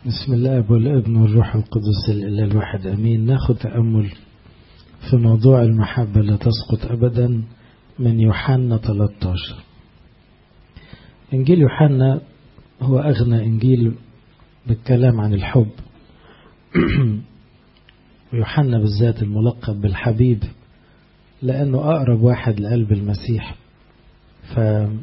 بسم الله والابن والروح القدس الإله الواحد أمين ناخد تأمل في موضوع المحبة لا تسقط أبدا من يوحنا 13 إنجيل يوحنا هو أغنى إنجيل بالكلام عن الحب ويوحنا بالذات الملقب بالحبيب لأنه أقرب واحد لقلب المسيح ف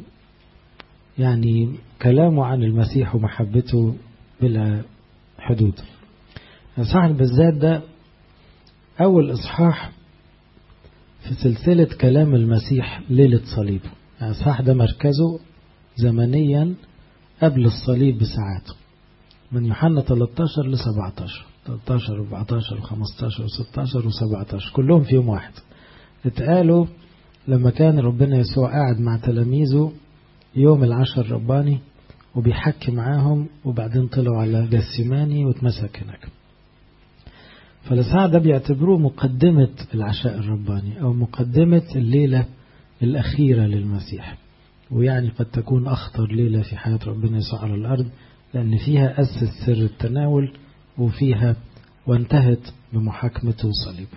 يعني كلامه عن المسيح ومحبته بلا حدود الإصحاح بالذات ده أول إصحاح في سلسلة كلام المسيح ليلة صليبه الإصحاح ده مركزه زمنيا قبل الصليب بساعات من يوحنا 13 ل 17 13 14 15 و16 و17 كلهم في يوم واحد اتقالوا لما كان ربنا يسوع قاعد مع تلاميذه يوم العشر رباني وبيحكي معاهم وبعدين طلعوا على جسيماني واتمسك هناك فالإصحاح ده بيعتبروه مقدمة العشاء الرباني أو مقدمة الليلة الأخيرة للمسيح ويعني قد تكون أخطر ليلة في حياة ربنا يسوع على الأرض لأن فيها أسس سر التناول وفيها وانتهت بمحاكمته وصليبه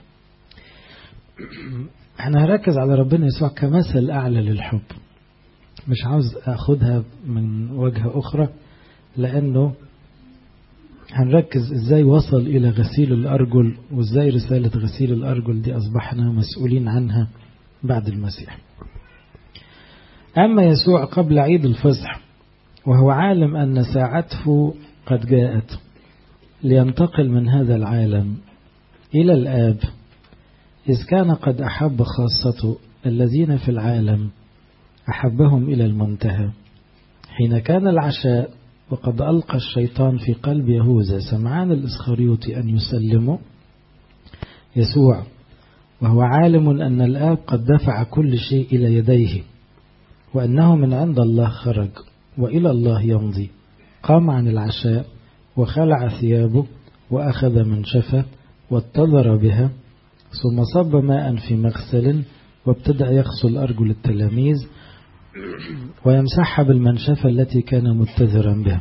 احنا هنركز على ربنا يسوع كمثل أعلى للحب مش عاوز أخدها من وجهة أخرى لأنه هنركز إزاي وصل إلى غسيل الأرجل وإزاي رسالة غسيل الأرجل دي أصبحنا مسؤولين عنها بعد المسيح أما يسوع قبل عيد الفصح وهو عالم أن ساعته قد جاءت لينتقل من هذا العالم إلى الآب إذ كان قد أحب خاصته الذين في العالم أحبهم إلى المنتهى حين كان العشاء وقد ألقى الشيطان في قلب يهوذا سمعان الإسخريوطي أن يسلمه يسوع وهو عالم أن الآب قد دفع كل شيء إلى يديه وأنه من عند الله خرج وإلى الله يمضي قام عن العشاء وخلع ثيابه وأخذ منشفة واتضر بها ثم صب ماء في مغسل وابتدأ يغسل أرجل التلاميذ ويمسحها بالمنشفة التي كان متذرا بها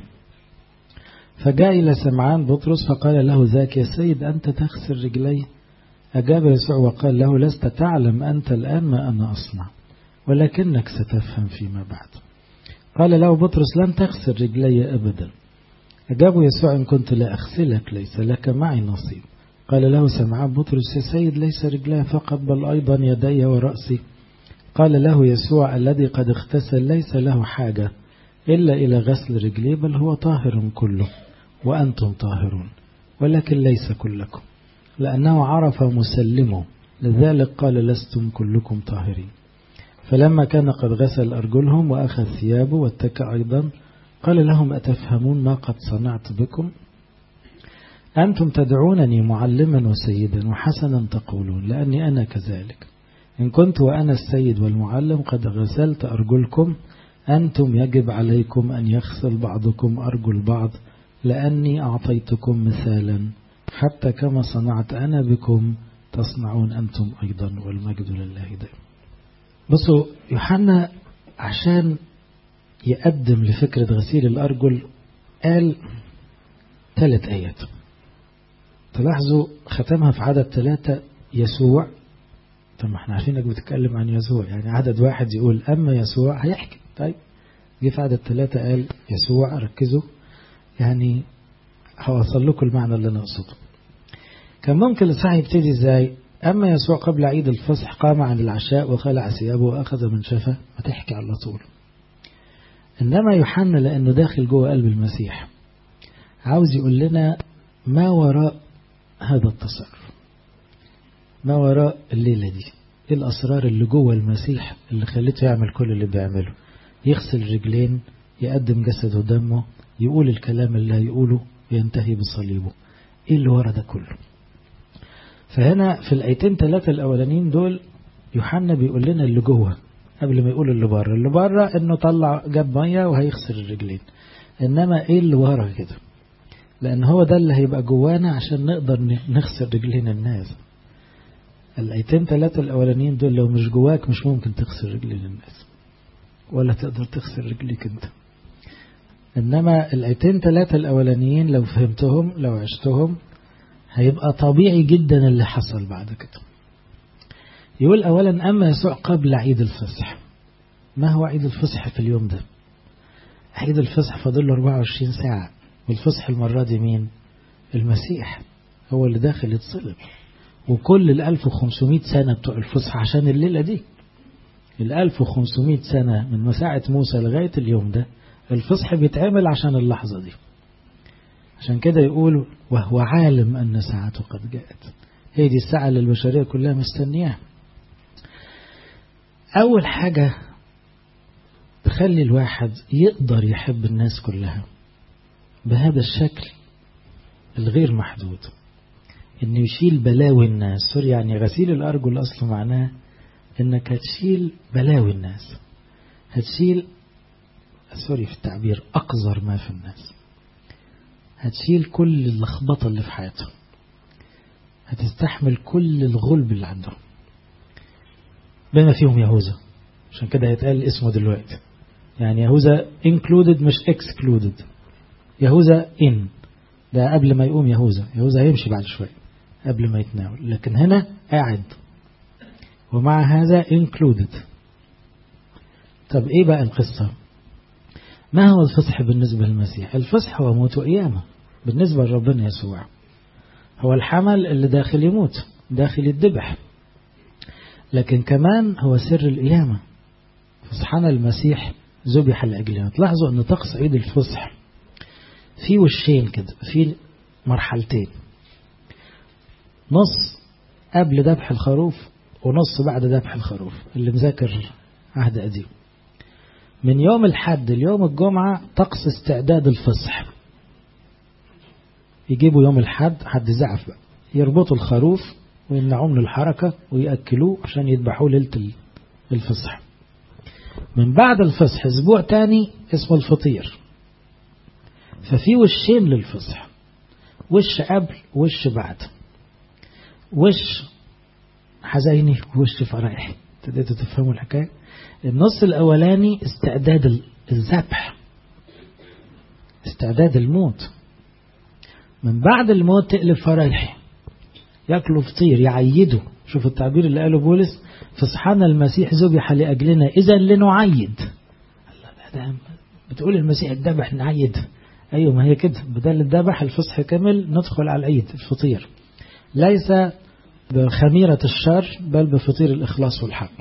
فجاء إلى سمعان بطرس فقال له ذاك يا سيد أنت تغسل رجلي أجاب يسوع وقال له لست تعلم أنت الآن ما أنا أصنع ولكنك ستفهم فيما بعد قال له بطرس لن تغسل رجلي أبدا أجاب يسوع إن كنت لا أغسلك ليس لك معي نصيب قال له سمعان بطرس يا سيد ليس رجلي فقط بل أيضا يدي ورأسي قال له يسوع الذي قد اغتسل ليس له حاجة إلا إلى غسل رجليه بل هو طاهر كله وأنتم طاهرون ولكن ليس كلكم لأنه عرف مسلمه لذلك قال لستم كلكم طاهرين فلما كان قد غسل أرجلهم وأخذ ثيابه واتكى أيضا قال لهم أتفهمون ما قد صنعت بكم أنتم تدعونني معلما وسيدا وحسنا تقولون لأني أنا كذلك إن كنت وأنا السيد والمعلم قد غسلت أرجلكم أنتم يجب عليكم أن يغسل بعضكم أرجل بعض لأني أعطيتكم مثالا حتى كما صنعت أنا بكم تصنعون أنتم أيضا والمجد لله دائما بصوا يوحنا عشان يقدم لفكرة غسيل الأرجل قال ثلاث آيات تلاحظوا ختمها في عدد ثلاثة يسوع طب ما احنا عارفين انك بتتكلم عن يسوع يعني عدد واحد يقول اما يسوع هيحكي طيب جه في عدد ثلاثة قال يسوع ركزوا يعني هوصل لكم المعنى اللي انا اقصده كان ممكن الصحيح يبتدي ازاي اما يسوع قبل عيد الفصح قام عن العشاء وخلع ثيابه واخذ من شفه ما تحكي على طول انما يوحنا لانه داخل جوه قلب المسيح عاوز يقول لنا ما وراء هذا التصرف ما وراء الليلة دي ايه الأسرار اللي جوه المسيح اللي خليته يعمل كل اللي بيعمله يغسل رجلين يقدم جسده ودمه يقول الكلام اللي هيقوله وينتهي بصليبه ايه اللي ورا ده كله فهنا في الآيتين ثلاثة الأولانيين دول يوحنا بيقول لنا اللي جوه قبل ما يقول اللي بره اللي بره انه طلع جاب ميه وهيغسل الرجلين انما ايه اللي ورا كده لان هو ده اللي هيبقى جوانا عشان نقدر نغسل رجلين الناس الايتين ثلاثة الاولانيين دول لو مش جواك مش ممكن تغسل رجلين الناس ولا تقدر تغسل رجليك انت إنما الآيتين ثلاثة الأولانيين لو فهمتهم لو عشتهم هيبقى طبيعي جدا اللي حصل بعد كده يقول أولا أما يسوع قبل عيد الفصح ما هو عيد الفصح في اليوم ده عيد الفصح فاضل له 24 ساعة والفصح المرة دي مين المسيح هو اللي داخل يتصلب وكل ال 1500 سنة بتوع الفصح عشان الليلة دي ال 1500 سنة من مساعة موسى لغاية اليوم ده الفصح بيتعمل عشان اللحظة دي عشان كده يقول وهو عالم أن ساعته قد جاءت هي دي الساعة اللي البشرية كلها مستنياها أول حاجة تخلي الواحد يقدر يحب الناس كلها بهذا الشكل الغير محدود انه يشيل بلاوي الناس سوري يعني غسيل الارجل اصله معناه انك هتشيل بلاوي الناس هتشيل سوري في التعبير اقذر ما في الناس هتشيل كل اللخبطه اللي في حياتهم هتستحمل كل الغلب اللي عندهم بما فيهم يهوذا عشان كده هيتقال اسمه دلوقتي يعني يهوذا included مش excluded يهوذا in ده قبل ما يقوم يهوذا يهوذا هيمشي بعد شوية قبل ما يتناول لكن هنا قاعد ومع هذا included طب ايه بقى القصة ما هو الفصح بالنسبة للمسيح الفصح هو موت وقيامة بالنسبة لربنا يسوع هو الحمل اللي داخل يموت داخل يتذبح لكن كمان هو سر القيامة فصحنا المسيح ذبح لأجلنا تلاحظوا أن طقس عيد الفصح في وشين كده في مرحلتين نص قبل ذبح الخروف ونص بعد ذبح الخروف اللي مذاكر عهد قديم من يوم الحد ليوم الجمعة طقس استعداد الفصح يجيبوا يوم الحد حد زعف بقى يربطوا الخروف ويمنعوه من الحركة ويأكلوه عشان يذبحوه ليلة الفصح من بعد الفصح اسبوع تاني اسمه الفطير ففي وشين للفصح وش قبل وش بعد وش حزيني وش فرحي ابتديتوا تفهموا الحكاية النص الأولاني استعداد الذبح استعداد الموت من بعد الموت تقلب فرحي ياكلوا فطير يعيدوا شوف التعبير اللي قاله بولس فصحانا المسيح ذبح لأجلنا إذا لنعيد الله بتقول المسيح اتذبح نعيد أيوة ما هي كده بدل الذبح الفصح كمل ندخل على العيد الفطير ليس بخميرة الشر بل بفطير الإخلاص والحق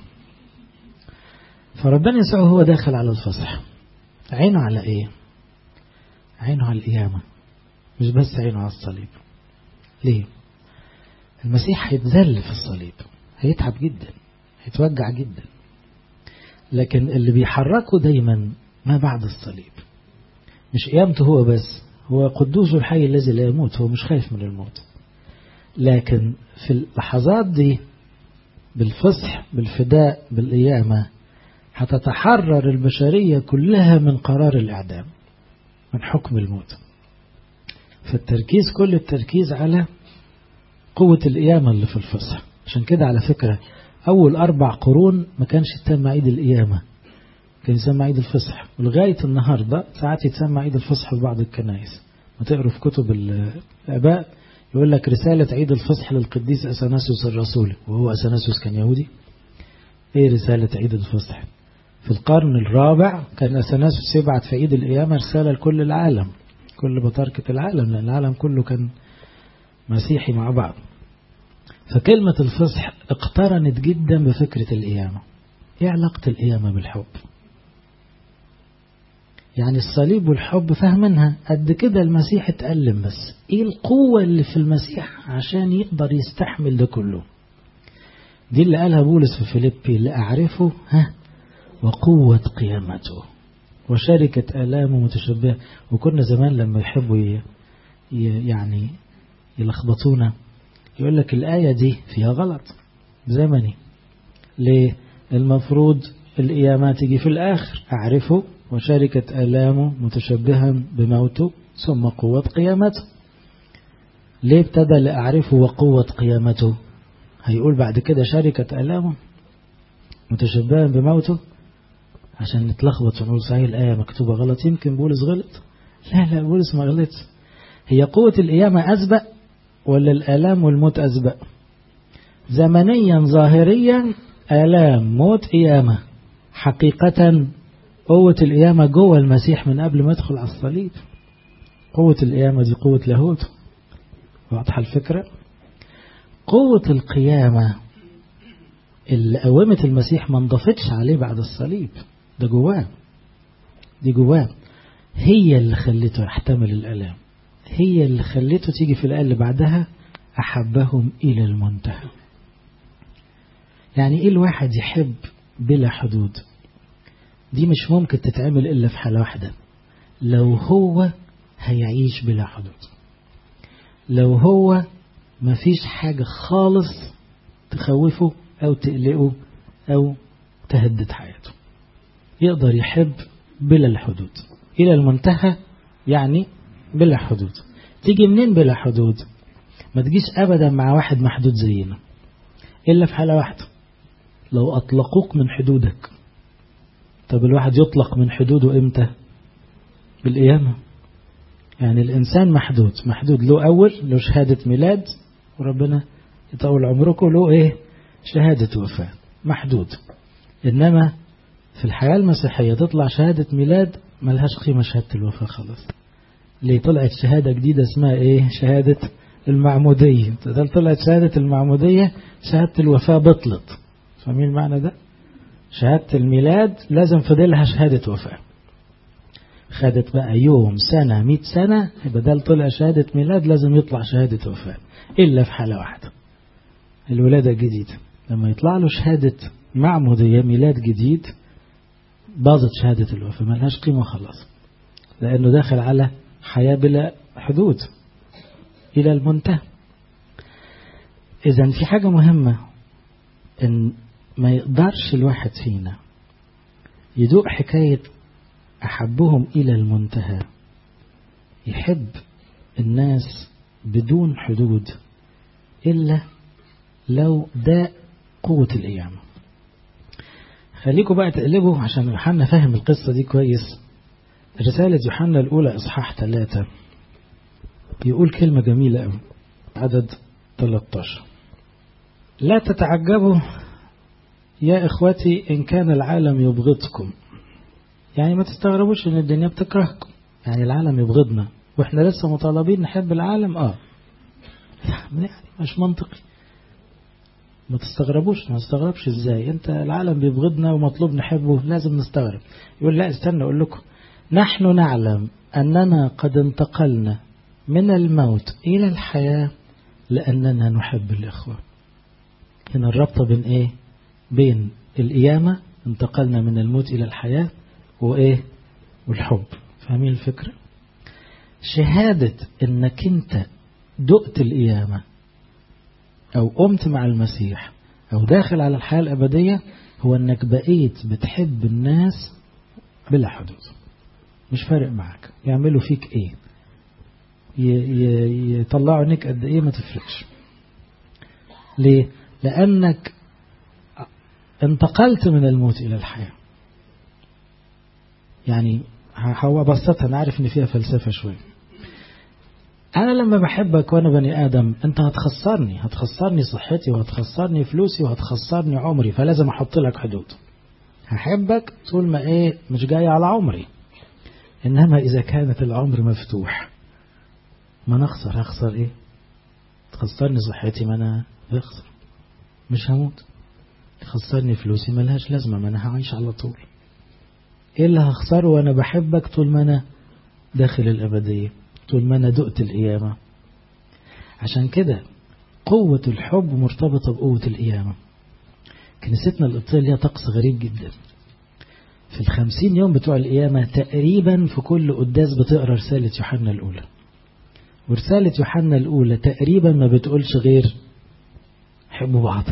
فربنا يسوع هو داخل على الفصح عينه على إيه عينه على القيامة مش بس عينه على الصليب ليه المسيح هيتذل في الصليب هيتعب جدا هيتوجع جدا لكن اللي بيحركه دايما ما بعد الصليب مش قيامته هو بس هو قدوس الحي الذي لا يموت هو مش خايف من الموت لكن في اللحظات دي بالفصح بالفداء بالقيامة هتتحرر البشرية كلها من قرار الإعدام من حكم الموت فالتركيز كل التركيز على قوة القيامة اللي في الفصح عشان كده على فكرة أول أربع قرون ما كانش يتسمى عيد القيامة كان يسمى عيد الفصح ولغاية النهاردة ساعات يتسمى عيد الفصح في بعض الكنائس ما تقروا في كتب الآباء يقول لك رسالة عيد الفصح للقديس أثناسيوس الرسول وهو أثناسيوس كان يهودي ايه رسالة عيد الفصح في القرن الرابع كان أثناسيوس يبعت في عيد القيامة رسالة لكل العالم كل بطاركة العالم لأن العالم كله كان مسيحي مع بعض فكلمة الفصح اقترنت جدا بفكرة القيامة ايه علاقة القيامة بالحب يعني الصليب والحب فاهمينها قد كده المسيح اتألم بس ايه القوة اللي في المسيح عشان يقدر يستحمل ده كله دي اللي قالها بولس في فيليبي اللي أعرفه ها وقوة قيامته وشركة آلامه متشبهة وكنا زمان لما يحبوا ي... ي... يعني يلخبطونا يقول لك الآية دي فيها غلط زمني ليه المفروض القيامة تيجي في الآخر أعرفه وشركة آلامه متشبها بموته ثم قوة قيامته ليه ابتدى لأعرفه وقوة قيامته هيقول بعد كده شركة آلامه متشبها بموته عشان نتلخبط ونقول صحيح الآية مكتوبة غلط يمكن بولس غلط لا لا بولس ما غلطش هي قوة القيامة أسبق ولا الآلام والموت أسبق زمنيا ظاهريا آلام موت قيامة حقيقة قوة القيامة جوه المسيح من قبل ما يدخل على الصليب قوة القيامة دي قوة لاهوت واضحة الفكرة قوة القيامة اللي قومت المسيح ما انضفتش عليه بعد الصليب ده جواه دي جواه هي اللي خلته يحتمل الألام هي اللي خلته تيجي في الآية اللي بعدها أحبهم إلى المنتهى يعني إيه الواحد يحب بلا حدود دي مش ممكن تتعمل إلا في حالة واحدة لو هو هيعيش بلا حدود لو هو مفيش حاجة خالص تخوفه أو تقلقه أو تهدد حياته يقدر يحب بلا الحدود إلى المنتهى يعني بلا حدود تيجي منين بلا حدود ما تجيش أبدا مع واحد محدود زينا إلا في حالة واحدة لو أطلقوك من حدودك طب الواحد يطلق من حدوده إمتى بالقيامة يعني الإنسان محدود محدود له أول له شهادة ميلاد وربنا يطول عمركم له إيه شهادة وفاة محدود إنما في الحياة المسيحية تطلع شهادة ميلاد ملهاش قيمة شهادة الوفاة خلاص ليه طلعت شهادة جديدة اسمها إيه شهادة المعمودية طلعت شهادة المعمودية شهادة الوفاة بطلت فاهمين المعنى ده شهادة الميلاد لازم فضلها شهادة وفاة خدت بقى يوم سنة مئة سنة بدل طلع شهادة ميلاد لازم يطلع شهادة وفاة إلا في حالة واحدة الولادة الجديدة لما يطلع له شهادة معمودية ميلاد جديد باظت شهادة الوفاة ملهاش قيمة خلاص لأنه داخل على حياة بلا حدود إلى المنتهى إذا في حاجة مهمة إن ما يقدرش الواحد فينا يدوق حكاية أحبهم إلى المنتهى يحب الناس بدون حدود إلا لو ده قوة القيامة خليكم بقى تقلبوا عشان يوحنا فاهم القصة دي كويس رسالة يوحنا الأولى إصحاح ثلاثة يقول كلمة جميلة أوي عدد 13 لا تتعجبوا يا إخوتي إن كان العالم يبغضكم يعني ما تستغربوش إن الدنيا بتكرهكم يعني العالم يبغضنا وإحنا لسه مطالبين نحب العالم آه يعني مش منطقي ما تستغربوش ما تستغربش ازاي انت العالم بيبغضنا ومطلوب نحبه لازم نستغرب يقول لا استنى اقول لكم نحن نعلم اننا قد انتقلنا من الموت الى الحياة لاننا نحب الاخوة هنا الرابطة بين ايه بين القيامة انتقلنا من الموت الى الحياة وايه والحب فاهمين الفكرة شهادة انك انت دقت القيامة أو قمت مع المسيح أو داخل على الحياة الأبدية هو أنك بقيت بتحب الناس بلا حدود مش فارق معك يعملوا فيك إيه يطلعوا عينيك قد إيه ما تفرقش ليه لأنك انتقلت من الموت إلى الحياة يعني هو بسطها أنا عارف إن فيها فلسفة شوية أنا لما بحبك وأنا بني آدم أنت هتخسرني هتخسرني صحتي وهتخسرني فلوسي وهتخسرني عمري فلازم أحط لك حدود هحبك طول ما إيه مش جاي على عمري إنما إذا كانت العمر مفتوح ما نخسر هخسر إيه تخسرني صحتي ما أنا بخسر مش هموت تخسرني فلوسي ملهاش لازمة ما أنا هعيش على طول إيه اللي هخسره وأنا بحبك طول ما أنا داخل الأبدية طول ما أنا دقت القيامة عشان كده قوة الحب مرتبطة بقوة القيامة كنيستنا القبطية ليها طقس غريب جدا في الخمسين يوم بتوع القيامة تقريبا في كل قداس بتقرأ رسالة يوحنا الأولى ورسالة يوحنا الأولى تقريبا ما بتقولش غير حبوا بعض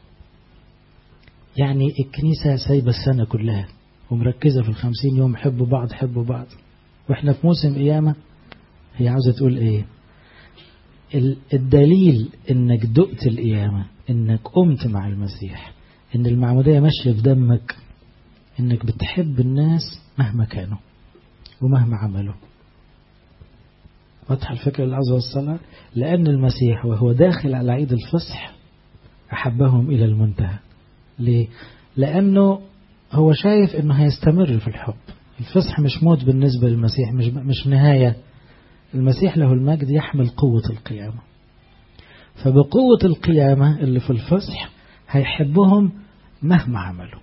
يعني الكنيسة سايبة السنة كلها ومركزة في الخمسين يوم حبوا بعض حبوا بعض واحنا في موسم قيامة هي عاوزة تقول ايه الدليل انك دقت القيامة انك قمت مع المسيح ان المعمودية ماشية في دمك انك بتحب الناس مهما كانوا ومهما عملوا واضحة الفكرة اللي عاوز أوصلها لأن المسيح وهو داخل على عيد الفصح أحبهم إلى المنتهى ليه؟ لأنه هو شايف أنه هيستمر في الحب الفصح مش موت بالنسبة للمسيح مش, مش نهاية المسيح له المجد يحمل قوة القيامة فبقوة القيامة اللي في الفصح هيحبهم مهما عملوا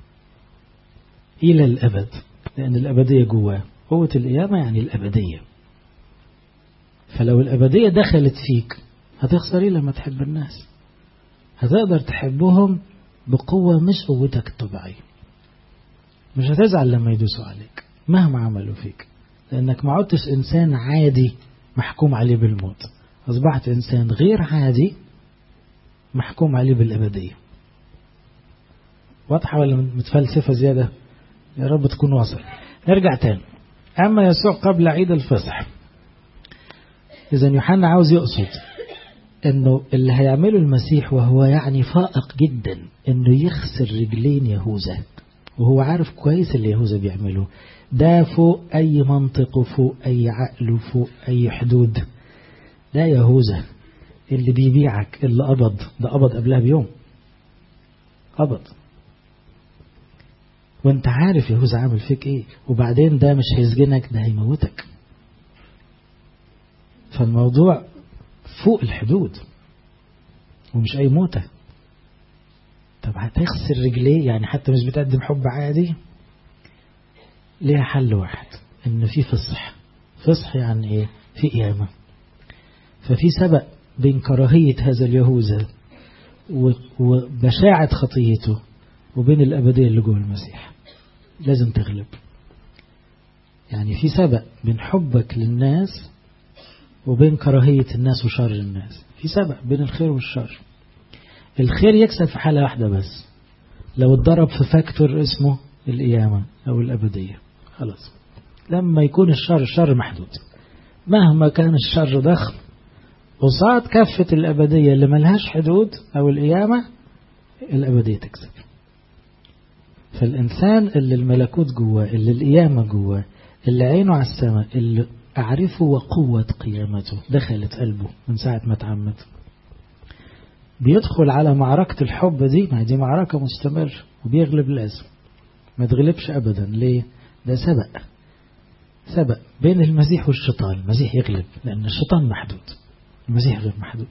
إلى الأبد لأن الأبدية جواه قوة القيامة يعني الأبدية فلو الأبدية دخلت فيك هتخسر إيه لما تحب الناس هتقدر تحبهم بقوة مش قوتك الطبيعية مش هتزعل لما يدوسوا عليك مهما عملوا فيك لأنك ما عدتش إنسان عادي محكوم عليه بالموت أصبحت إنسان غير عادي محكوم عليه بالأبدية واضحة ولا متفلسفة زيادة يا رب تكون واصل نرجع تاني أما يسوع قبل عيد الفصح إذا يوحنا عاوز يقصد انه اللي هيعمله المسيح وهو يعني فائق جدا انه يخسر رجلين يهوذا وهو عارف كويس اللي يهوذا بيعمله ده فوق اي منطق وفوق اي عقل وفوق اي حدود ده يهوذا اللي بيبيعك اللي قبض ده قبض قبلها بيوم قبض وانت عارف يهوذا عامل فيك ايه وبعدين ده مش هيسجنك ده هيموتك فالموضوع فوق الحدود ومش أي موتة طب هتخسر رجليه يعني حتى مش بتقدم حب عادي ليها حل واحد ان في فصح فصح يعني ايه في قيامة ففي سبق بين كراهية هذا اليهوذا وبشاعة خطيته وبين الأبدية اللي جوه المسيح لازم تغلب يعني في سبق بين حبك للناس وبين كراهية الناس وشر الناس في سبق بين الخير والشر الخير يكسب في حالة واحدة بس لو اتضرب في فاكتور اسمه القيامة أو الأبدية خلاص لما يكون الشر الشر محدود مهما كان الشر ضخم قصاد كفة الأبدية اللي ملهاش حدود أو القيامة الأبدية تكسب فالإنسان اللي الملكوت جواه اللي القيامة جواه اللي عينه على السماء اللي أعرفه وقوة قيامته دخلت قلبه من ساعة ما اتعمد بيدخل على معركة الحب دي ما دي معركة مستمر وبيغلب لازم ما تغلبش أبدا ليه ده سبق سبق بين المسيح والشيطان المسيح يغلب لأن الشيطان محدود المسيح غير محدود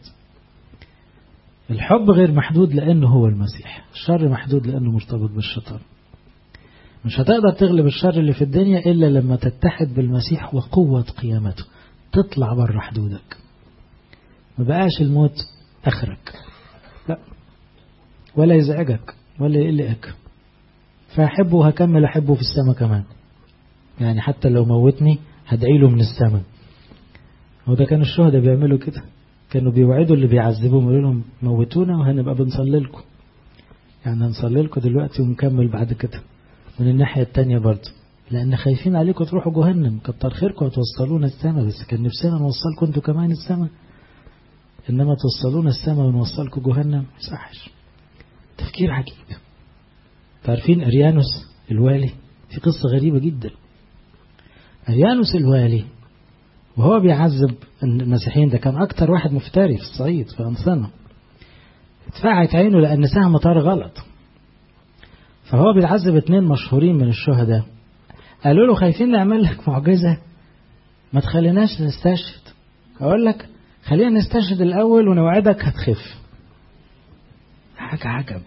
الحب غير محدود لأنه هو المسيح الشر محدود لأنه مرتبط بالشيطان مش هتقدر تغلب الشر اللي في الدنيا إلا لما تتحد بالمسيح وقوة قيامته تطلع بره حدودك ما بقاش الموت آخرك لا ولا يزعجك ولا يقلقك فأحبه وهكمل أحبه في السماء كمان يعني حتى لو موتني هدعي له من السماء هو ده كانوا الشهداء بيعملوا كده كانوا بيوعدوا اللي بيعذبوهم يقولوا لهم موتونا وهنبقى بنصلي لكم يعني هنصلي لكم دلوقتي ونكمل بعد كده من الناحية التانية برضه لأن خايفين عليكم تروحوا جهنم كتر خيركم وتوصلونا السماء بس كان نفسنا نوصلكم انتوا كمان السماء إنما توصلونا السماء ونوصلكم جهنم صحش تفكير عجيب تعرفين أريانوس الوالي في قصة غريبة جدا أريانوس الوالي وهو بيعذب المسيحيين ده كان أكتر واحد مفتري في الصعيد في أنصنة اتفعت عينه لأن سهم طار غلط فهو بيعذب اتنين مشهورين من الشهداء قالوا له خايفين نعمل لك معجزة ما تخليناش نستشهد أقول لك خلينا نستشهد الأول ونوعدك هتخف حاجة عجب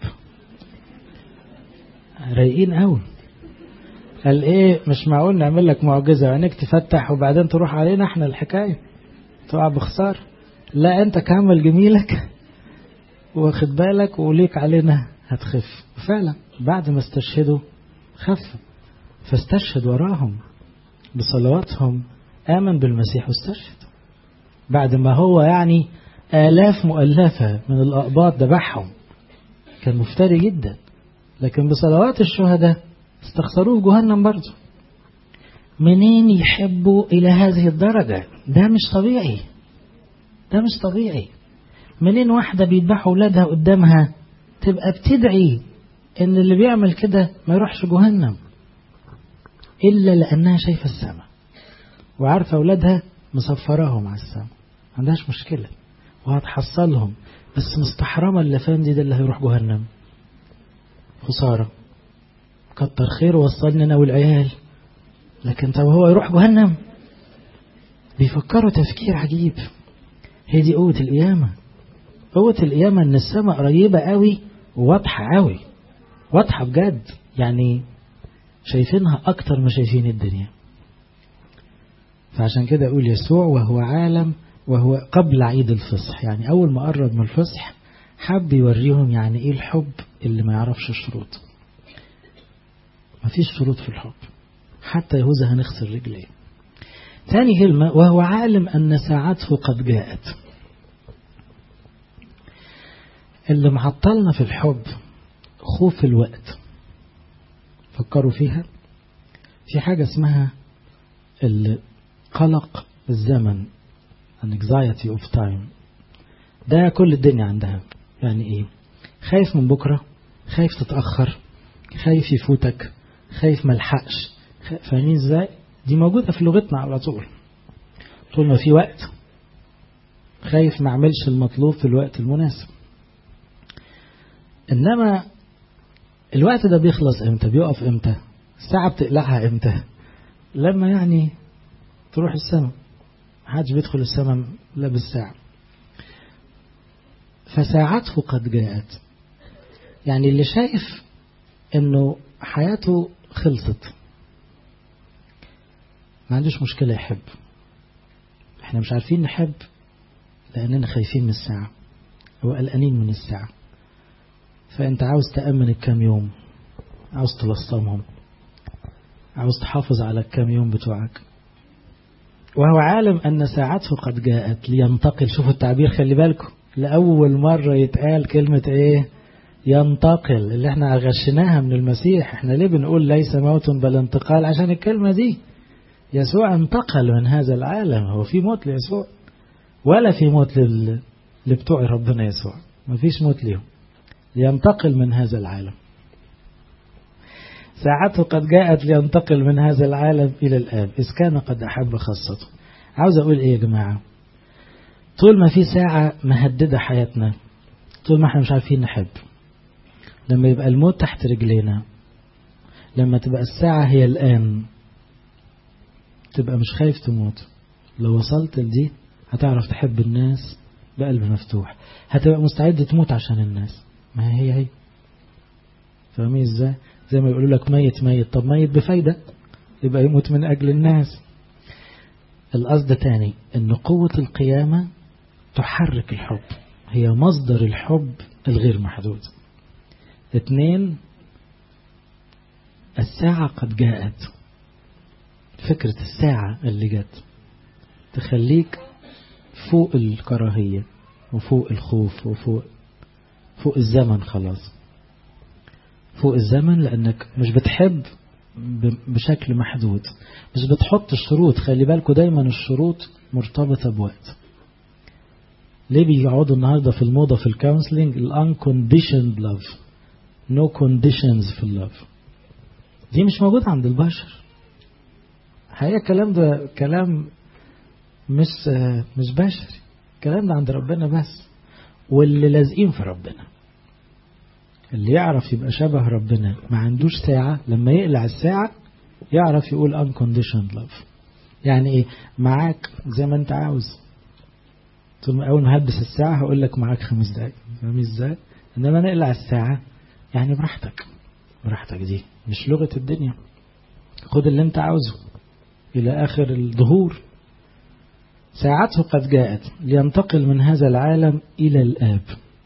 رايقين قوي قال ايه مش معقول نعمل لك معجزة وعينيك تفتح وبعدين تروح علينا احنا الحكاية تقع بخسار لا انت كمل جميلك واخد بالك وليك علينا هتخف فعلا بعد ما استشهدوا خف فاستشهد وراهم بصلواتهم آمن بالمسيح واستشهد بعد ما هو يعني آلاف مؤلفة من الأقباط ذبحهم كان مفتري جدا لكن بصلوات الشهداء استخسروه جهنم برضه منين يحبوا إلى هذه الدرجة ده مش طبيعي ده مش طبيعي منين واحدة بيذبحوا أولادها قدامها تبقى بتدعي ان اللي بيعمل كده ما يروحش جهنم الا لانها شايفه السماء وعارفه اولادها مصفراهم على السماء ما عندهاش مشكله وهتحصلهم بس مستحرمه اللفان دي ده اللي هيروح جهنم خساره كتر خير وصلني انا والعيال لكن طب هو يروح جهنم بيفكروا تفكير عجيب هي دي قوة القيامة قوة القيامة ان السماء قريبة قوي وواضحة قوي واضحة بجد يعني شايفينها اكتر ما شايفين الدنيا فعشان كده اقول يسوع وهو عالم وهو قبل عيد الفصح يعني اول ما قرب من الفصح حب يوريهم يعني ايه الحب اللي ما يعرفش الشروط مفيش شروط في الحب حتى يهوذا هنغسل رجليه ثاني كلمة وهو عالم أن ساعته قد جاءت اللي معطلنا في الحب خوف الوقت فكروا فيها في حاجة اسمها القلق الزمن anxiety of time ده كل الدنيا عندها يعني ايه خايف من بكرة خايف تتأخر خايف يفوتك خايف ملحقش فاهمين ازاي دي موجودة في لغتنا على طول طول ما في وقت خايف ما اعملش المطلوب في الوقت المناسب انما الوقت ده بيخلص امتى بيقف امتى الساعة بتقلعها امتى لما يعني تروح السماء محدش بيدخل السماء لا بالساعة فساعته قد جاءت يعني اللي شايف انه حياته خلصت ما عندوش مشكلة يحب احنا مش عارفين نحب لأننا خايفين من الساعة وقلقانين من الساعة فأنت عاوز تأمن الكام يوم عاوز تلصمهم عاوز تحافظ على الكام يوم بتوعك وهو عالم أن ساعته قد جاءت لينتقل شوفوا التعبير خلي بالكم لأول مرة يتقال كلمة إيه ينتقل اللي احنا غشناها من المسيح احنا ليه بنقول ليس موت بل انتقال عشان الكلمة دي يسوع انتقل من هذا العالم هو في موت ليسوع ولا في موت لل... لبتوع ربنا يسوع ما فيش موت ليهم لينتقل من هذا العالم ساعته قد جاءت لينتقل من هذا العالم إلى الآب إذ كان قد أحب خاصته عاوز أقول إيه يا جماعة طول ما في ساعة مهددة حياتنا طول ما احنا مش عارفين نحب لما يبقى الموت تحت رجلينا لما تبقى الساعة هي الآن تبقى مش خايف تموت لو وصلت لدي هتعرف تحب الناس بقلب مفتوح هتبقى مستعد تموت عشان الناس ما هي هي فاهمين ازاي زي ما يقولوا لك ميت ميت طب ميت بفايدة يبقى يموت من أجل الناس القصد تاني ان قوة القيامة تحرك الحب هي مصدر الحب الغير محدود اثنين الساعة قد جاءت فكرة الساعة اللي جت تخليك فوق الكراهية وفوق الخوف وفوق فوق الزمن خلاص فوق الزمن لأنك مش بتحب بشكل محدود مش بتحط الشروط خلي بالكوا دايما الشروط مرتبطة بوقت ليه بيقعدوا النهاردة في الموضة في الكونسلنج الانكونديشند لاف نو كونديشنز في اللاف دي مش موجودة عند البشر حقيقة الكلام ده كلام مش مش بشري الكلام ده عند ربنا بس واللي لازقين في ربنا اللي يعرف يبقى شبه ربنا ما عندوش ساعة لما يقلع الساعة يعرف يقول unconditioned love يعني ايه معاك زي ما انت عاوز ثم اول ما هلبس الساعة هقول لك معاك خمس دقايق فاهم ازاي انما نقلع الساعة يعني براحتك براحتك دي مش لغة الدنيا خد اللي انت عاوزه الى اخر الظهور ساعته قد جاءت لينتقل من هذا العالم الى الاب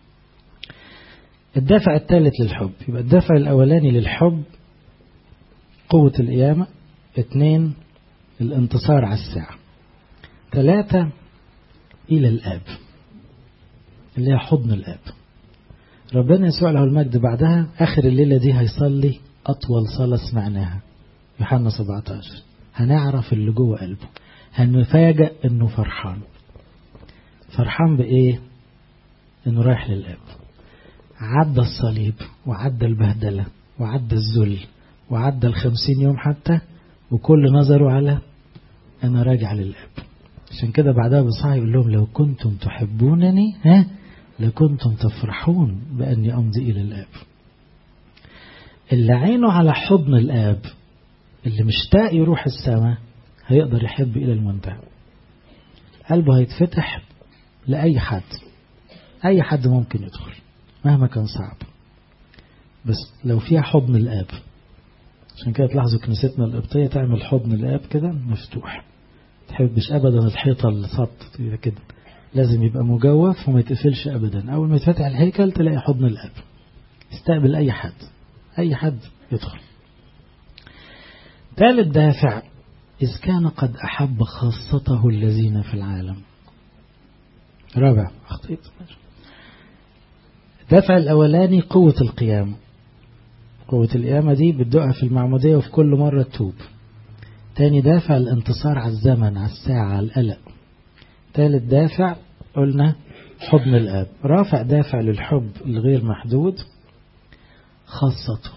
الدافع الثالث للحب يبقى الدافع الأولاني للحب قوة القيامة اثنين الانتصار على الساعة ثلاثة إلى الآب اللي هي حضن الآب ربنا يسوع له المجد بعدها آخر الليلة دي هيصلي أطول صلاة سمعناها يوحنا 17 هنعرف اللي جوه قلبه هنفاجأ إنه فرحان فرحان بإيه؟ إنه رايح للآب عدى الصليب وعدى البهدلة وعدى الذل وعدى الخمسين يوم حتى وكل نظره على أنا راجع للآب عشان كده بعدها بصحى يقول لهم لو كنتم تحبونني ها لكنتم تفرحون بأني أمضي إلى الآب اللي عينه على حضن الآب اللي مشتاق يروح السماء هيقدر يحب إلى المنتهى قلبه هيتفتح لأي حد أي حد ممكن يدخل مهما كان صعب بس لو فيها حضن الآب عشان كده تلاحظوا كنيستنا القبطية تعمل حضن الآب كده مفتوح تحبش أبدا الحيطة اللي سطت كده لازم يبقى مجوف وما يتقفلش أبدا أول ما يتفتح الهيكل تلاقي حضن الآب يستقبل أي حد أي حد يدخل ثالث دافع إذ كان قد أحب خاصته الذين في العالم رابع أخطيت الدافع الأولاني قوة القيام قوة القيامة دي بتدقها في المعمودية وفي كل مرة تتوب تاني دافع الانتصار على الزمن على الساعة على القلق تالت دافع قلنا حضن الآب رافع دافع للحب الغير محدود خاصته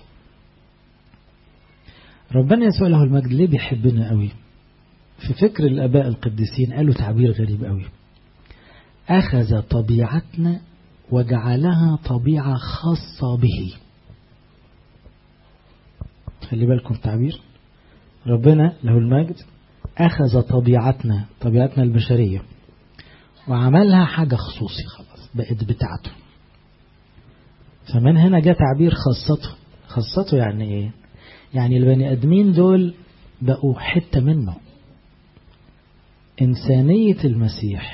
ربنا يسوع له المجد ليه بيحبنا قوي في فكر الآباء القديسين قالوا تعبير غريب قوي أخذ طبيعتنا وجعلها طبيعة خاصة به خلي بالكم تعبير ربنا له المجد أخذ طبيعتنا طبيعتنا البشرية وعملها حاجة خصوصي خلاص بقت بتاعته فمن هنا جاء تعبير خاصته خاصته يعني ايه يعني البني ادمين دول بقوا حتة منه إنسانية المسيح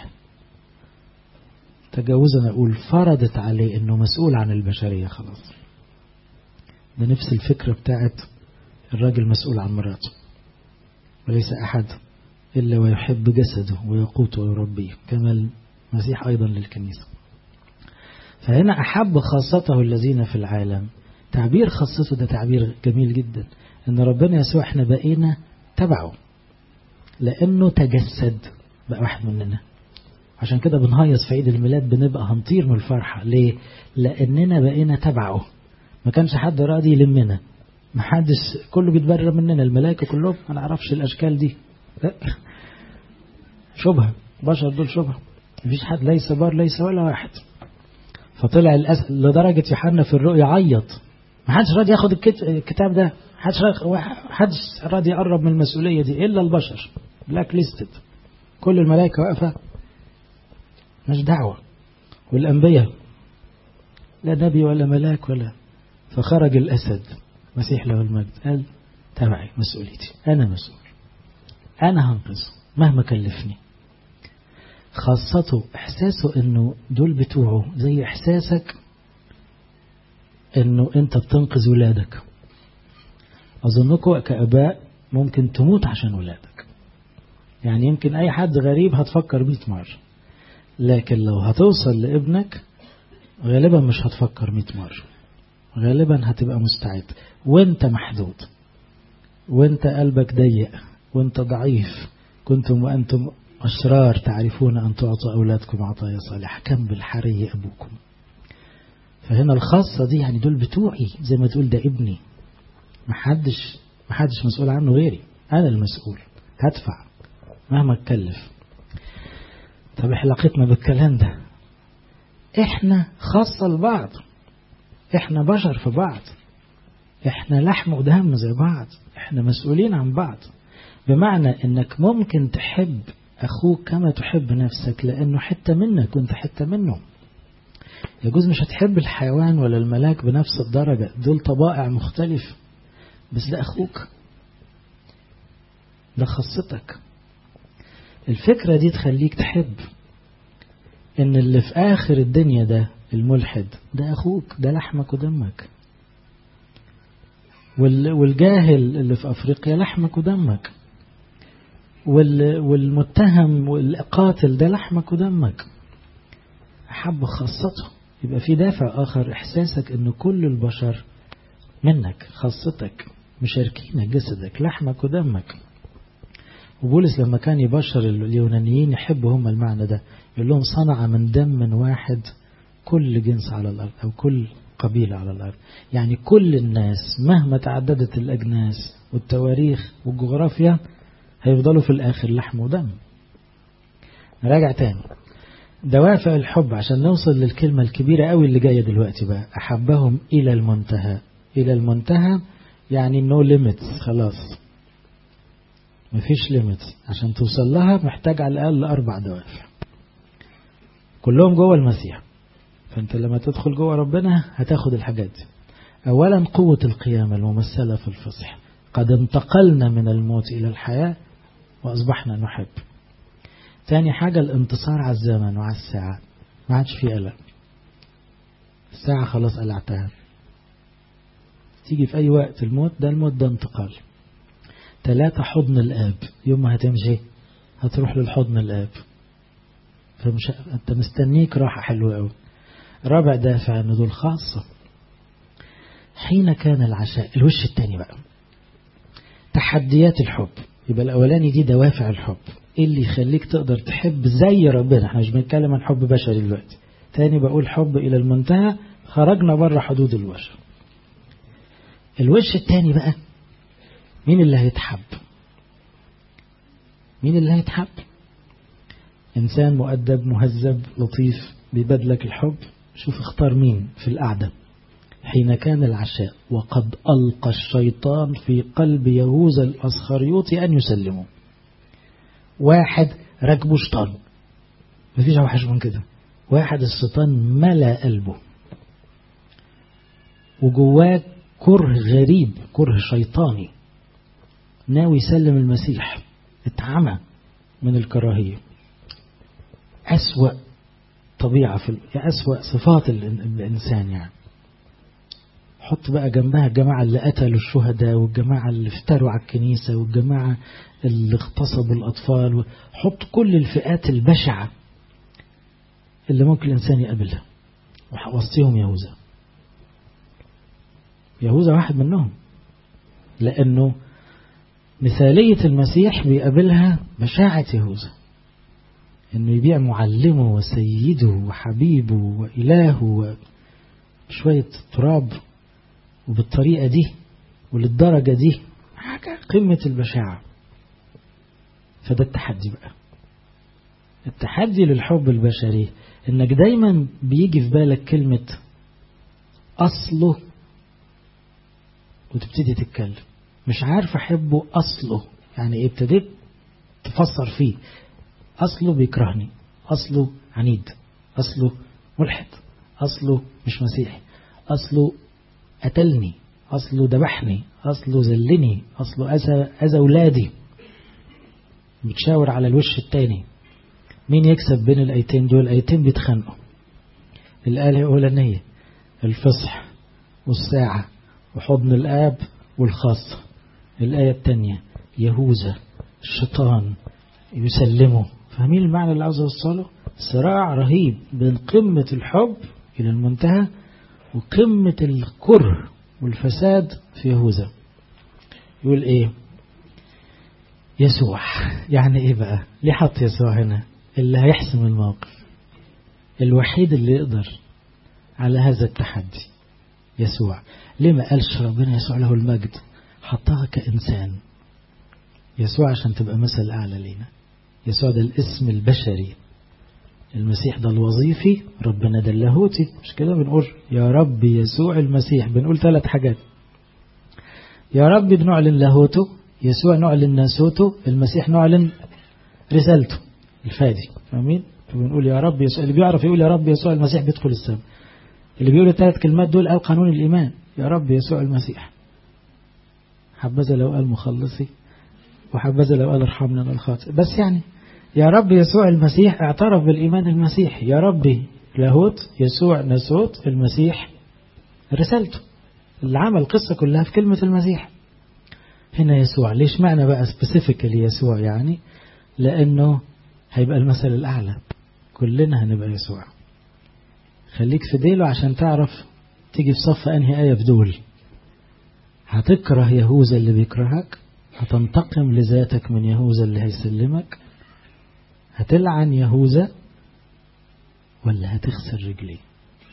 تجاوزا أقول فرضت عليه أنه مسؤول عن البشرية خلاص ده نفس الفكرة بتاعت الراجل مسؤول عن مراته وليس أحد إلا ويحب جسده ويقوته ويربيه كما المسيح أيضا للكنيسة فهنا أحب خاصته الذين في العالم تعبير خاصته ده تعبير جميل جدا ان ربنا يسوع احنا بقينا تبعه لانه تجسد بقى واحد مننا عشان كده بنهيص في عيد الميلاد بنبقى هنطير من الفرحة ليه لاننا بقينا تبعه ما كانش حد راضي يلمنا ما حدش كله بيتبرى مننا الملائكة كلهم ما نعرفش الاشكال دي لا شبهة بشر دول شبهة مفيش حد ليس بار ليس ولا واحد فطلع الأسد لدرجة يوحنا في الرؤيا عيط ما حدش راضي ياخد الكتاب ده حدش حدش راضي يقرب من المسؤولية دي إلا البشر بلاك ليستد كل الملائكة واقفة مش دعوة والأنبياء لا نبي ولا ملاك ولا فخرج الأسد مسيح له المجد قال تبعي مسؤوليتي أنا مسؤول أنا هنقذه مهما كلفني خاصته إحساسه أنه دول بتوعه زي إحساسك أنه أنت بتنقذ ولادك أظنكم كأباء ممكن تموت عشان ولادك يعني يمكن أي حد غريب هتفكر مئة مرة لكن لو هتوصل لابنك غالبا مش هتفكر مئة مرة غالبا هتبقى مستعد وانت محدود وانت قلبك ضيق وانت ضعيف كنتم وأنتم أشرار تعرفون أن تعطوا أولادكم عطايا صالحة كم بالحري أبوكم فهنا الخاصة دي يعني دول بتوعي زي ما تقول ده ابني محدش محدش مسؤول عنه غيري أنا المسؤول هدفع مهما اتكلف طب علاقتنا بالكلام ده احنا خاصة لبعض احنا بشر في بعض احنا لحم ودم زي بعض احنا مسؤولين عن بعض بمعنى انك ممكن تحب اخوك كما تحب نفسك لانه حتة منك وانت حتة منه يجوز مش هتحب الحيوان ولا الملاك بنفس الدرجة دول طبائع مختلف بس ده اخوك ده خاصتك الفكرة دي تخليك تحب ان اللي في اخر الدنيا ده الملحد ده اخوك ده لحمك ودمك والجاهل اللي في افريقيا لحمك ودمك والمتهم والقاتل ده لحمك ودمك أحب خاصته يبقى في دافع آخر إحساسك أن كل البشر منك خاصتك مشاركينك جسدك لحمك ودمك وبولس لما كان يبشر اليونانيين يحبوا هم المعنى ده يقول لهم صنع من دم واحد كل جنس على الأرض أو كل قبيلة على الأرض يعني كل الناس مهما تعددت الأجناس والتواريخ والجغرافيا هيفضلوا في الآخر لحم ودم نراجع تاني دوافع الحب عشان نوصل للكلمة الكبيرة قوي اللي جاية دلوقتي بقى أحبهم إلى المنتهى إلى المنتهى يعني نو no limits خلاص مفيش ليميتس عشان توصل لها محتاج على الأقل أربع دوافع كلهم جوه المسيح فأنت لما تدخل جوه ربنا هتاخد الحاجات دي أولا قوة القيامة الممثلة في الفصح قد انتقلنا من الموت إلى الحياة وأصبحنا نحب تاني حاجة الانتصار على الزمن وعلى الساعة ما عادش في قلق الساعة خلاص قلعتها تيجي في أي وقت الموت ده الموت ده انتقال ثلاثة حضن الآب يوم ما هتمشي هتروح للحضن الآب فمش أنت مستنيك راحة حلوة أوي رابع دافع أن دول خاصة حين كان العشاء الوش التاني بقى تحديات الحب يبقى الأولاني دي دوافع الحب إيه اللي يخليك تقدر تحب زي ربنا احنا مش بنتكلم عن حب بشري دلوقتي تاني بقول حب إلى المنتهى خرجنا بره حدود البشر الوش التاني بقى مين اللي هيتحب مين اللي هيتحب إنسان مؤدب مهذب لطيف بيبادلك الحب شوف اختار مين في القعدة حين كان العشاء وقد ألقى الشيطان في قلب يهوذا الأسخريوطي أن يسلمه واحد راكبه شيطان مفيش أوحش من كده واحد الشيطان ملا قلبه وجواه كره غريب كره شيطاني ناوي يسلم المسيح اتعمى من الكراهية أسوأ طبيعة في أسوأ صفات الإنسان يعني حط بقى جنبها الجماعة اللي قتلوا الشهداء والجماعة اللي افتروا على الكنيسة والجماعة اللي اغتصبوا الأطفال حط كل الفئات البشعة اللي ممكن الإنسان يقابلها وسطهم يهوذا يهوذا واحد منهم لأنه مثالية المسيح بيقابلها بشاعة يهوذا انه يبيع معلمه وسيده وحبيبه وإلهه وشوية تراب وبالطريقة دي وللدرجة دي حاجة قمة البشاعة فده التحدي بقى التحدي للحب البشري انك دايما بيجي في بالك كلمة أصله وتبتدي تتكلم مش عارف أحبه أصله يعني إيه ابتديت تفسر فيه أصله بيكرهني أصله عنيد أصله ملحد أصله مش مسيحي أصله قتلني أصله ذبحني أصله زلني أصله أذى أذى أولادي بتشاور على الوش التاني مين يكسب بين الآيتين دول الآيتين بيتخانقوا الآية الأولانية الفصح والساعة وحضن الآب والخاصة الآية الثانية يهوذا الشيطان يسلمه فاهمين المعنى اللي عاوز اوصله صراع رهيب بين قمة الحب إلى المنتهى وقمة الكره والفساد في يهوذا يقول ايه يسوع يعني ايه بقى ليه حط يسوع هنا اللي هيحسم الموقف الوحيد اللي يقدر على هذا التحدي يسوع ليه ما قالش ربنا يسوع له المجد حطها كإنسان يسوع عشان تبقى مثل أعلى لينا يسوع ده الاسم البشري المسيح ده الوظيفي ربنا ده اللاهوتي مش كده بنقول يا رب يسوع المسيح بنقول ثلاث حاجات يا رب بنعلن لاهوته يسوع نعلن ناسوته المسيح نعلن رسالته الفادي فاهمين بنقول يا رب يسوع اللي بيعرف يقول يا رب يسوع المسيح بيدخل السماء اللي بيقول الثلاث كلمات دول قال قانون الإيمان يا رب يسوع المسيح حبذا لو قال مخلصي وحبذا لو قال ارحمنا من الخاطئ بس يعني يا رب يسوع المسيح اعترف بالإيمان المسيحي يا ربي لاهوت يسوع ناسوت المسيح رسالته اللي عمل القصة كلها في كلمة المسيح هنا يسوع ليش معنى بقى سبيسيفيكالي يسوع يعني لأنه هيبقى المثل الأعلى كلنا هنبقى يسوع خليك في ديله عشان تعرف تيجي في صف أنهي آية في دول هتكره يهوذا اللي بيكرهك هتنتقم لذاتك من يهوذا اللي هيسلمك هتلعن يهوذا ولا هتخسر رجليه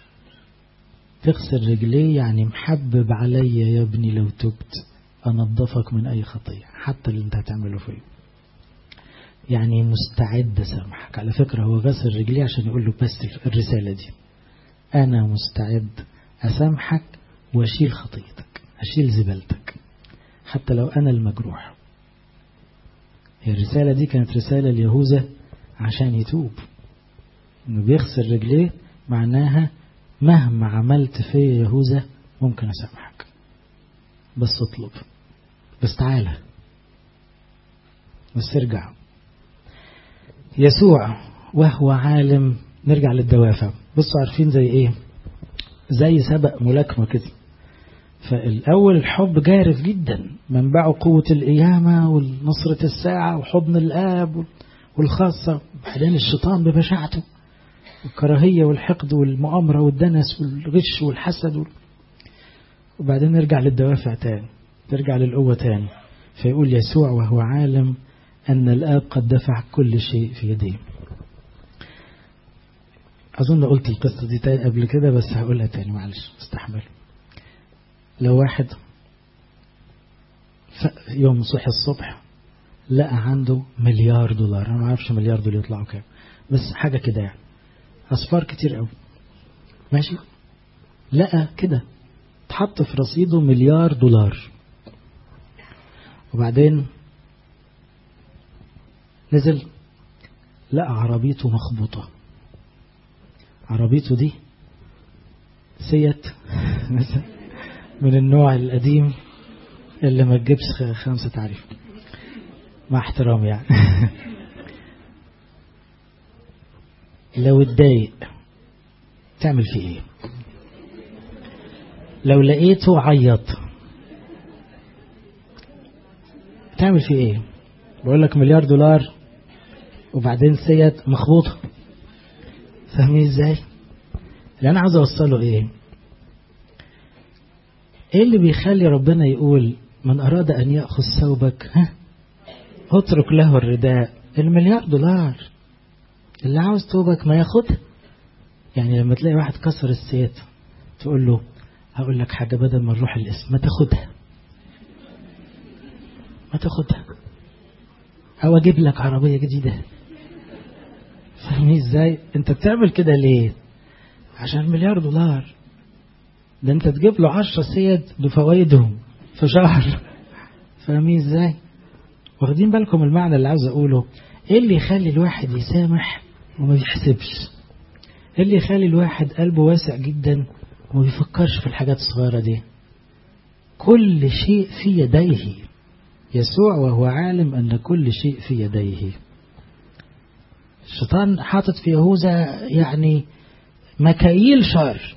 تغسل رجليه يعني محبب عليا يا ابني لو تبت أنظفك من أي خطية حتى اللي انت هتعمله فيه يعني مستعد أسامحك على فكرة هو غسل رجليه عشان يقول له بس الرسالة دي أنا مستعد أسامحك وأشيل خطيتك أشيل زبالتك حتى لو أنا المجروح هي الرسالة دي كانت رسالة ليهوذا عشان يتوب إنه بيغسل رجليه معناها مهما عملت فيا يهوذا ممكن أسامحك بس اطلب بس تعالى بس ارجع يسوع وهو عالم نرجع للدوافع بصوا عارفين زي ايه زي سبق ملاكمة كده فالأول الحب جارف جدا منبعه قوة القيامة والنصرة الساعة وحضن الآب والخاصة وبعدين الشيطان ببشاعته الكراهية والحقد والمؤامرة والدنس والغش والحسد وال... وبعدين نرجع للدوافع تاني ترجع للقوة تاني فيقول يسوع وهو عالم أن الآب قد دفع كل شيء في يديه أظن قلت القصة دي تاني قبل كده بس هقولها تاني معلش استحمل لو واحد يوم صحي الصبح لقى عنده مليار دولار أنا ما أعرفش مليار دول يطلعوا كام بس حاجة كده يعني أصفار كتير قوي ماشي لقى كده اتحط في رصيده مليار دولار وبعدين نزل لقى عربيته مخبوطة عربيته دي سيت من النوع القديم اللي ما تجيبش خمسة تعريف مع احترام يعني لو اتضايق تعمل فيه ايه لو لقيته عيط تعمل فيه ايه بقول لك مليار دولار وبعدين سيت مخبوطة فاهمين ازاي اللي انا عاوز اوصله ايه ايه اللي بيخلي ربنا يقول من اراد ان ياخذ ثوبك ها اترك له الرداء المليار دولار اللي عاوز ثوبك ما ياخدها يعني لما تلاقي واحد كسر السيات تقول له هقول لك حاجة بدل ما نروح الاسم ما تاخدها ما تاخدها او اجيب لك عربية جديدة فاهمين ازاي انت بتعمل كده ليه عشان مليار دولار ده انت تجيب له عشرة سيد بفوائدهم في شهر فاهمين ازاي واخدين بالكم المعنى اللي عاوز اقوله ايه اللي يخلي الواحد يسامح وما بيحسبش ايه اللي يخلي الواحد قلبه واسع جدا وما بيفكرش في الحاجات الصغيرة دي كل شيء في يديه يسوع وهو عالم أن كل شيء في يديه الشيطان حاطط في يهوذا يعني مكاييل شر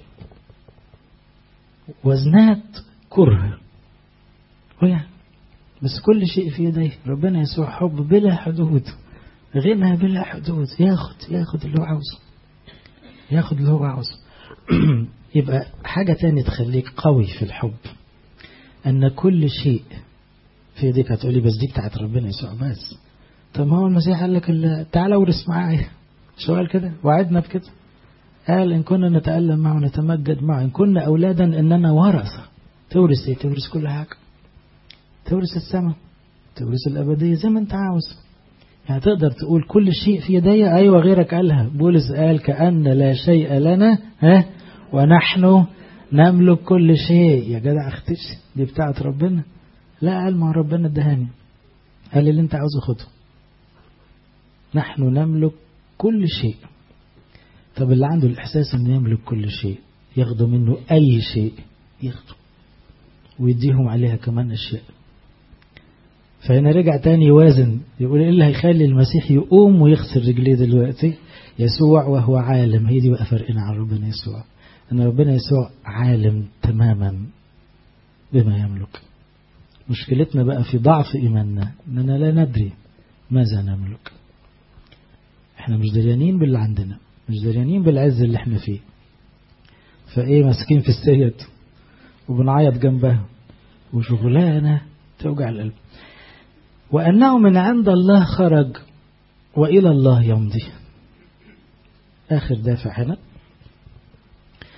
وزنات كره ويعني بس كل شيء في يديه ربنا يسوع حب بلا حدود غنى بلا حدود ياخد ياخد اللي هو عاوزه ياخد اللي هو عاوزه يبقى حاجة تانية تخليك قوي في الحب أن كل شيء في يديك هتقولي بس دي بتاعت ربنا يسوع بس طب ما هو المسيح قال لك تعالى ورث معايا شو قال كده وعدنا بكده قال إن كنا نتألم معه نتمجد معه إن كنا أولادا إننا ورثة تورث إيه تورث كل حاجة تورث السماء تورث الأبدية زي ما أنت عاوز يعني تقدر تقول كل شيء في يدي أيوة غيرك قالها بولس قال كأن لا شيء لنا ها ونحن نملك كل شيء يا جدع اختش دي بتاعت ربنا لا قال ما ربنا ادهاني قال اللي انت عاوزه خده نحن نملك كل شيء طب اللي عنده الإحساس أن يملك كل شيء ياخدوا منه أي شيء ياخدوا ويديهم عليها كمان أشياء فهنا رجع تاني يوازن يقول إيه اللي هيخلي المسيح يقوم ويغسل رجليه دلوقتي يسوع وهو عالم هي دي بقى فرقنا عن ربنا يسوع أن ربنا يسوع عالم تماما بما يملك مشكلتنا بقى في ضعف إيماننا أننا لا ندري ماذا نملك احنا مش دريانين باللي عندنا مش دريانين بالعز اللي احنا فيه فايه ماسكين في السيد وبنعيط جنبها وشغلانة توجع القلب وأنه من عند الله خرج وإلى الله يمضي آخر دافع هنا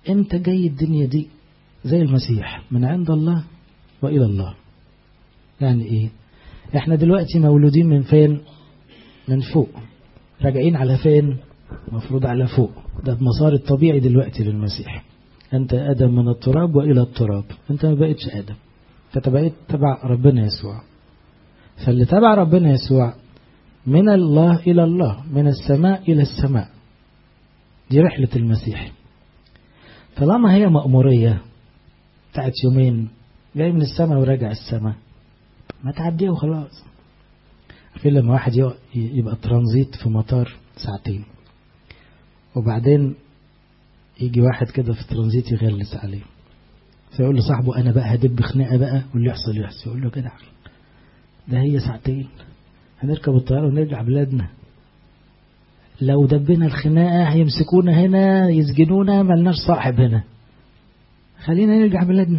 انت جاي الدنيا دي زي المسيح من عند الله وإلى الله يعني ايه احنا دلوقتي مولودين من فين من فوق راجعين على فين مفروض على فوق ده المسار الطبيعي دلوقتي للمسيح انت ادم من التراب والى التراب انت ما بقتش ادم انت بقيت تبع ربنا يسوع فاللي تبع ربنا يسوع من الله الى الله من السماء الى السماء دي رحلة المسيح طالما هي مأمورية بتاعت يومين جاي من السماء وراجع السماء ما تعديه وخلاص في لما واحد يبقى ترانزيت في مطار ساعتين وبعدين يجي واحد كده في ترانزيت يغلس عليه فيقول لصاحبه انا بقى هدب خناقه بقى واللي يحصل يحصل يقول له كده ده هي ساعتين هنركب الطياره ونرجع بلادنا لو دبنا الخناقه هيمسكونا هنا يسجنونا ملناش صاحب هنا خلينا نرجع بلادنا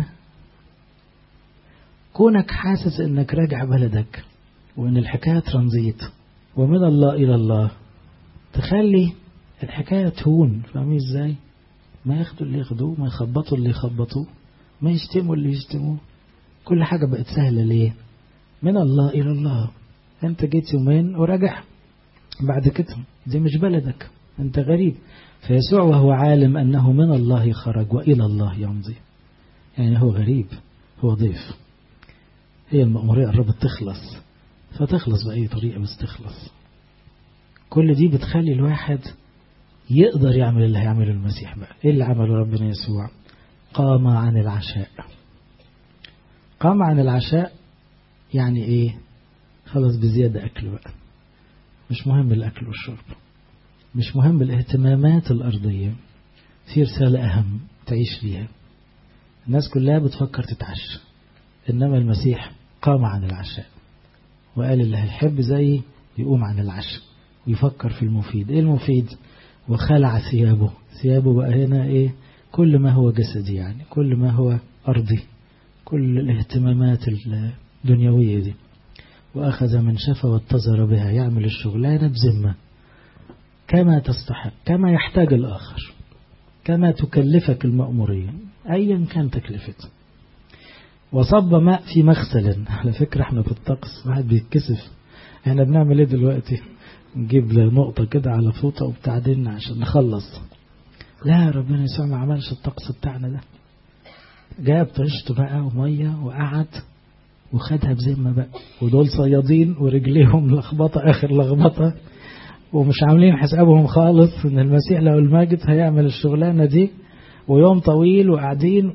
كونك حاسس انك راجع بلدك وان الحكايه ترانزيت ومن الله الى الله تخلي الحكايه تهون فاهمين ازاي ما ياخدوا اللي ياخدوه ما يخبطوا اللي يخبطوه ما يشتموا اللي يشتموه كل حاجة بقت سهلة ليه من الله إلى الله أنت جيت يومين وراجع بعد كده دي مش بلدك أنت غريب فيسوع وهو عالم أنه من الله خرج وإلى الله يمضي يعني هو غريب هو ضيف هي المأمورية قربت تخلص فتخلص بأي طريقة بس تخلص كل دي بتخلي الواحد يقدر يعمل اللي هيعمله المسيح بقى ايه اللي عمله ربنا يسوع قام عن العشاء قام عن العشاء يعني ايه خلص بزيادة اكل بقى مش مهم الاكل والشرب مش مهم الاهتمامات الارضية في رسالة اهم تعيش فيها الناس كلها بتفكر تتعشى انما المسيح قام عن العشاء وقال اللي هيحب زي يقوم عن العشاء ويفكر في المفيد ايه المفيد وخلع ثيابه ثيابه بقى هنا ايه كل ما هو جسدي يعني كل ما هو أرضي كل الاهتمامات الدنيوية دي وأخذ من شفة واتزر بها يعمل الشغلانة بذمة كما تستحق كما يحتاج الآخر كما تكلفك المأمورية أيا كان تكلفته وصب ماء في مغسل على فكرة احنا في الطقس واحد بيتكسف احنا بنعمل ايه دلوقتي نجيب نقطة كده على فوطة وبتاعدين عشان نخلص لا ربنا يسوع ما عملش الطقس بتاعنا ده جاب طشت بقى ومية وقعد وخدها بذمة بقى ودول صيادين ورجليهم لخبطة آخر لخبطة ومش عاملين حسابهم خالص ان المسيح لو الماجد هيعمل الشغلانة دي ويوم طويل وقاعدين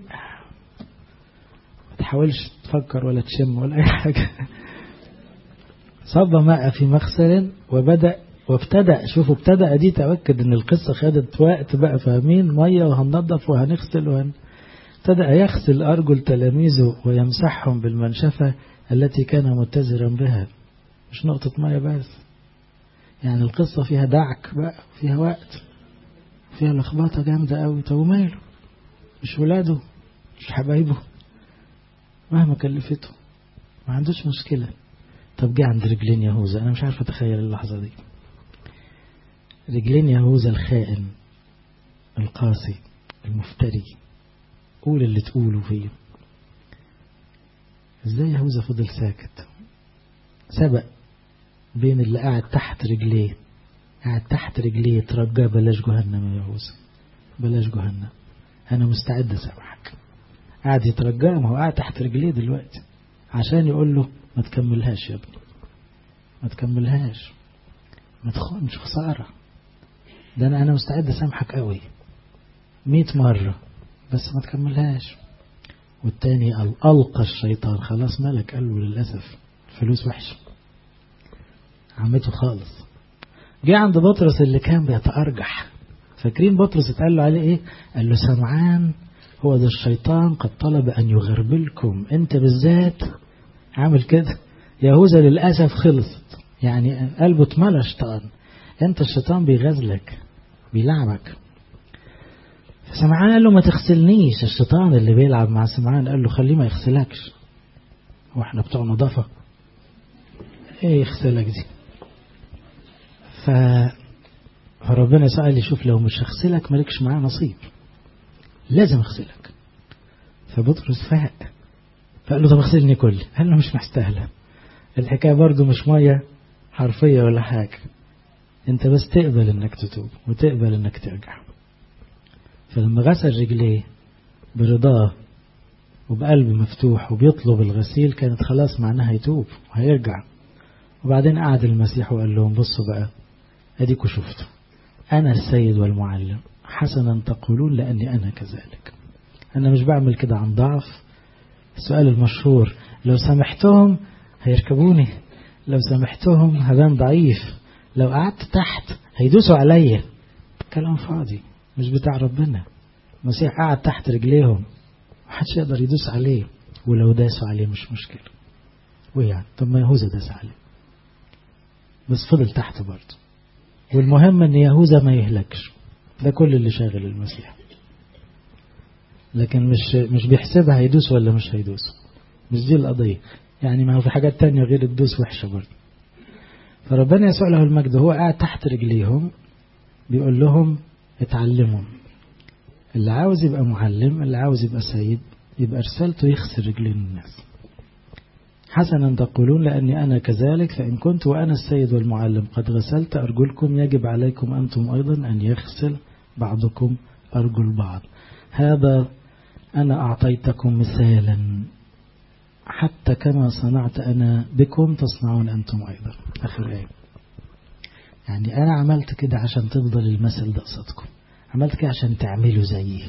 ما تحاولش تفكر ولا تشم ولا اي حاجة صب ماء في مغسل وبدأ وابتدأ شوفوا ابتدأ دي تأكد ان القصة خدت وقت بقى فاهمين مية وهننظف وهنغسل وهن ابتدأ يغسل أرجل تلاميذه ويمسحهم بالمنشفة التي كان متزرا بها مش نقطة مية بس يعني القصة فيها دعك بقى فيها وقت فيها لخبطة جامدة قوي طب وماله مش ولاده مش حبايبه مهما كلفته ما عندوش مشكلة طب جه عند رجلين يهوذا أنا مش عارف أتخيل اللحظة دي رجلين يهوذا الخائن القاسي المفتري قول اللي تقوله فيه ازاي يهوذا فضل ساكت سبق بين اللي قاعد تحت رجليه قاعد تحت رجليه ترجاه بلاش جهنم يا يهوذا بلاش جهنم انا مستعد اسامحك قاعد يترجاه ما هو قاعد تحت رجليه دلوقتي عشان يقول له ما تكملهاش يا ابني ما تكملهاش ما تخونش خسارة ده أنا أنا مستعد أسامحك قوي مئة مرة بس ما تكملهاش والتاني قال ألقى الشيطان خلاص ملك قال له للأسف فلوس وحشة عمته خالص جه عند بطرس اللي كان بيتأرجح فاكرين بطرس اتقال له عليه ايه قال له سمعان هو ده الشيطان قد طلب أن يغربلكم أنت بالذات عامل كده يهوذا للأسف خلصت يعني قلبه اتملى شيطان أنت الشيطان بيغزلك بيلعبك فسمعان قال له ما تغسلنيش الشيطان اللي بيلعب مع سمعان قال له خليه ما يغسلكش واحنا بتوع نظافة ايه يغسلك دي ف... فربنا سأل يشوف لو مش هغسلك مالكش معاه نصيب لازم اغسلك فبطرس فاق فقال له طب اغسلني كل قال له مش مستاهلة الحكاية برضو مش مية حرفية ولا حاجة انت بس تقبل انك تتوب وتقبل انك ترجع فلما غسل رجليه برضاه وبقلب مفتوح وبيطلب الغسيل كانت خلاص معناها يتوب وهيرجع وبعدين قعد المسيح وقال لهم بصوا بقى اديكوا شفتوا انا السيد والمعلم حسنا تقولون لاني انا كذلك انا مش بعمل كده عن ضعف السؤال المشهور لو سامحتهم هيركبوني لو سامحتهم هبان ضعيف لو قعدت تحت هيدوسوا عليا كلام فاضي مش بتاع ربنا المسيح قعد تحت رجليهم محدش يقدر يدوس عليه ولو داسوا عليه مش مشكلة ويعني طب ما يهوذا داس عليه بس فضل تحت برضه والمهم ان يهوذا ما يهلكش ده كل اللي شاغل المسيح لكن مش مش بيحسبها هيدوس ولا مش هيدوس مش دي القضية يعني ما هو في حاجات تانية غير الدوس وحشة برضه فربنا يسوع له المجد هو قاعد تحت رجليهم بيقول لهم اتعلموا اللي عاوز يبقى معلم اللي عاوز يبقى سيد يبقى رسالته يغسل رجلين الناس حسنا تقولون لأني أنا كذلك فإن كنت وأنا السيد والمعلم قد غسلت أرجلكم يجب عليكم أنتم أيضا أن يغسل بعضكم أرجل بعض هذا أنا أعطيتكم مثالا حتى كما صنعت أنا بكم تصنعون أنتم أيضا آخر آية يعني أنا عملت كده عشان تفضل المثل ده قصدكم عملت كده عشان تعملوا زيي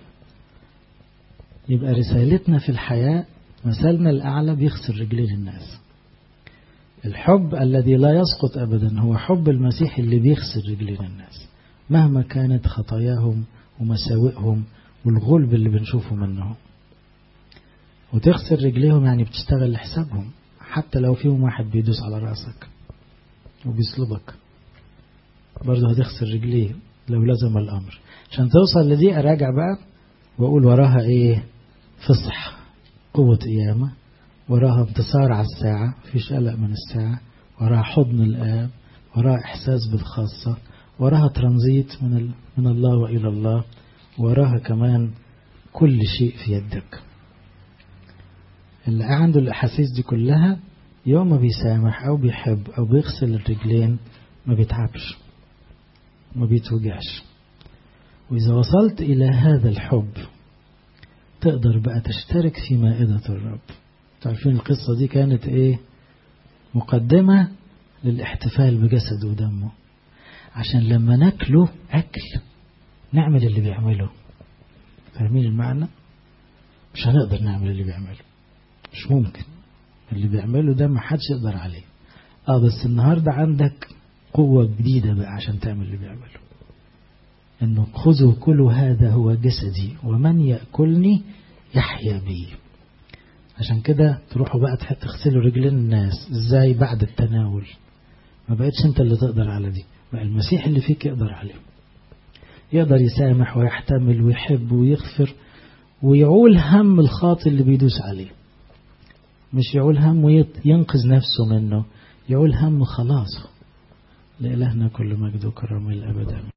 يبقى رسالتنا في الحياة مثلنا الأعلى بيغسل رجلين الناس الحب الذي لا يسقط أبدا هو حب المسيح اللي بيغسل رجلين الناس مهما كانت خطاياهم ومساوئهم والغلب اللي بنشوفه منهم وتغسل رجليهم يعني بتشتغل لحسابهم حتى لو فيهم واحد بيدوس على رأسك وبيصلبك برضه هتغسل رجليه لو لزم الأمر عشان توصل لدي أراجع بقى وأقول وراها إيه فصح قوة قيامة وراها انتصار على الساعة فيش قلق من الساعة وراها حضن الآب وراها إحساس بالخاصة وراها ترانزيت من, ال... من الله وإلى الله وراها كمان كل شيء في يدك اللي عنده الأحاسيس دي كلها يوم ما بيسامح أو بيحب أو بيغسل الرجلين ما بيتعبش ما بيتوجعش وإذا وصلت إلى هذا الحب تقدر بقى تشترك في مائدة الرب تعرفين القصة دي كانت إيه مقدمة للاحتفال بجسد ودمه عشان لما ناكله أكل نعمل اللي بيعمله فاهمين المعنى مش هنقدر نعمل اللي بيعمله مش ممكن اللي بيعمله ده ما حدش يقدر عليه اه بس النهاردة عندك قوة جديدة بقى عشان تعمل اللي بيعمله انه خذوا كل هذا هو جسدي ومن يأكلني يحيا بي عشان كده تروحوا بقى تغسلوا رجلين الناس ازاي بعد التناول ما بقتش انت اللي تقدر على دي بقى المسيح اللي فيك يقدر عليه يقدر يسامح ويحتمل ويحب ويغفر ويعول هم الخاطئ اللي بيدوس عليه مش يعول هم وينقذ نفسه منه يعول هم خلاصه لإلهنا كل مجد وكرم الأبد